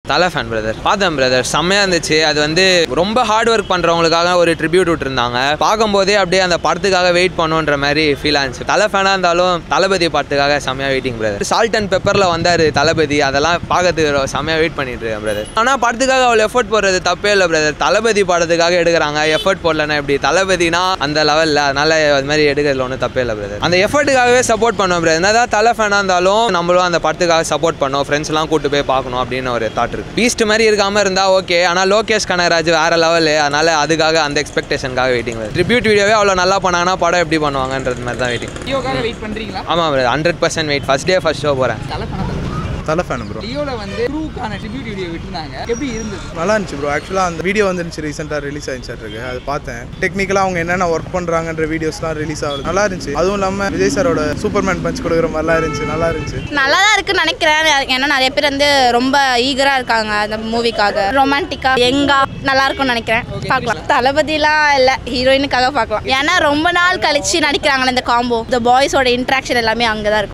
தலை fan brother பார்த்தேன் brother செம்மையாக இருந்துச்சு அது வந்து ரொம்ப ஹார்ட் ஒர்க் பண்ணுறவங்களுக்காக ஒரு ட்ரிபியூட் விட்டுருந்தாங்க பார்க்கும்போதே அப்படியே அந்த படத்துக்காக வெயிட் பண்ணுன்ற மாதிரி ஃபீல் ஆச்சு தலை ஃபேனாக இருந்தாலும் தளபதி படத்துக்காக செம்மையாக வெயிட்டிங் பிரதர் சால்ட் அண்ட் பெப்பரில் வந்தார் தளபதி அதெல்லாம் பார்க்கறதுக்கு செம்மையாக வெயிட் பண்ணிட்டு இருக்கேன் பிரதர் ஆனால் படத்துக்காக அவ்வளோ எஃபர்ட் போடுறது தப்பே இல்லை பிரதர் தளபதி படத்துக்காக எடுக்கிறாங்க எஃபர்ட் போடலன்னா எப்படி தளபதினா அந்த லெவலில் அதனால அது மாதிரி எடுக்கிறதுல ஒன்றும் தப்பே இல்லை பிரதர் அந்த எஃபர்ட்டுக்காகவே சப்போர்ட் பண்ணோம் பிரதர் என்னதான் தலை ஃபேனாக இருந்தாலும் நம்மளும் அந்த படத்துக்காக சப்போர்ட் பண்ணோம் ஃப்ரெண்ட்ஸ்லாம் கூட்டு போய் பார்க்கணும் அப்படின்னு ஒரு தாட் இருக்கு பீஸ்ட் மாதிரி இருக்காமல் இருந்தால் ஓகே ஆனால் லோகேஷ் கனகராஜ் வேற லெவலு அதனால அதுக்காக அந்த எக்ஸ்பெக்டேஷனுக்காக வெயிட்டிங் ட்ரிபியூட் வீடியோவே அவ்வளோ நல்லா பண்ணாங்கன்னா படம் எப்படி பண்ணுவாங்கன்றது மாதிரி தான் வெயிட்டிங் லியோக்காக வெயிட் பண்றீங்களா ஆமாம் brother hundred percent wait first day first show போகிறேன் தலை பணம் தலை ஃபேன் ப்ரோ லியோல வந்து க்ரூக்கான ட்ரிபியூட் வீடியோ விட்டுருந்தாங்க எப்படி இருந்தது நல்லா இருந்துச்சு ப்ரோ ஆக்சுவலாக அந்த வீடியோ வந்துருந்துச்சு ரீசெண்டாக ரிலீஸ் ஆயிடுச்சு இருக்கு அது பார்த்தேன் டெக்னிக்கலாக அவங்க என்னென்ன ஒர்க் பண்ணுறாங்கன்ற வீடியோஸ்லாம் ரிலீஸ் ஆகுது நல்லா இருந்துச்சு அதுவும் இல்லாமல் விஜய் சாரோட சூப்பர்மேன் பஞ்ச் கொடுக்குற மாதிரிலாம் இருந்துச்சு நல்லா இருந்துச்சு நல்லா தான் இருக்குன்னு நினைக்கிறேன் ஏன்னா நிறைய பேர் வந்து ரொம்ப ஈகராக இருக்காங்க அந்த மூவிக்காக ரொமான்டிக்காக எங்கா நல்லா இருக்கும்னு நினைக்கிறேன் பார்க்கலாம் தளபதிலாம் இல்லை ஹீரோயினுக்காக பார்க்கலாம் ஏன்னா ரொம்ப நாள் கழிச்சு நடிக்கிறாங்களே இந்த காம்போ இந்த பாய்ஸோட இன்ட்ராக்ஷன் எல்லாமே அங்கே தான் இருக்கும்